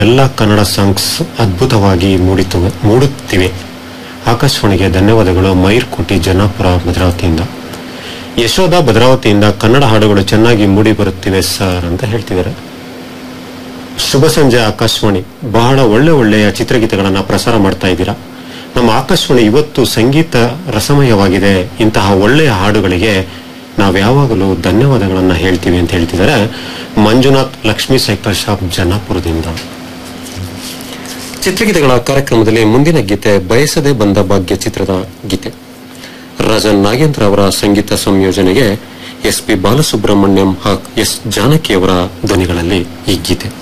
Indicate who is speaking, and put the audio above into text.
Speaker 1: ಎಲ್ಲ ಕನ್ನಡ ಸಾಂಗ್ಸ್ ಅದ್ಭುತವಾಗಿ ಮೂಡಿತು ಮೂಡುತ್ತಿವೆ ಆಕಾಶವಾಣಿಗೆ ಧನ್ಯವಾದಗಳು ಮೈರ್ ಕುಟಿ ಜನ್ನಾಪುರ ಭದ್ರಾವತಿಯಿಂದ ಯಶೋಧ ಭದ್ರಾವತಿಯಿಂದ ಕನ್ನಡ ಹಾಡುಗಳು ಚೆನ್ನಾಗಿ ಮೂಡಿ ಬರುತ್ತಿವೆ ಸರ್ ಅಂತ ಹೇಳ್ತಿದ್ದಾರೆ ಶುಭ ಸಂಜೆ ಆಕಾಶವಾಣಿ ಬಹಳ ಒಳ್ಳೆ ಒಳ್ಳೆಯ ಚಿತ್ರಗೀತೆಗಳನ್ನ ಪ್ರಸಾರ ಮಾಡ್ತಾ ಇದ್ದೀರಾ ನಮ್ಮ ಆಕಾಶವಾಣಿ ಇವತ್ತು ಸಂಗೀತ ರಸಮಯವಾಗಿದೆ ಇಂತಹ ಒಳ್ಳೆಯ ಹಾಡುಗಳಿಗೆ ನಾವು ಯಾವಾಗಲೂ ಧನ್ಯವಾದಗಳನ್ನ ಹೇಳ್ತೀವಿ ಅಂತ ಹೇಳ್ತಿದ್ದಾರೆ ಮಂಜುನಾಥ್ ಲಕ್ಷ್ಮೀ ಸೈಕಲ್ ಶಾಪ್ ಜನ್ನಾಪುರದಿಂದ ಚಿತ್ರಗೀತೆಗಳ ಕಾರ್ಯಕ್ರಮದಲ್ಲಿ ಮುಂದಿನ ಗೀತೆ ಬಯಸದೆ ಬಂದ ಭಾಗ್ಯ ಚಿತ್ರದ ಗೀತೆ ರಾಜನ್ ನಾಗೇಂದ್ರ ಅವರ ಸಂಗೀತ ಸಂಯೋಜನೆಗೆ ಎಸ್ ಪಿ ಬಾಲಸುಬ್ರಹ್ಮಣ್ಯಂ ಹಾಗೂ ಎಸ್ ಜಾನಕಿ ಅವರ ಧ್ವನಿಗಳಲ್ಲಿ ಈ ಗೀತೆ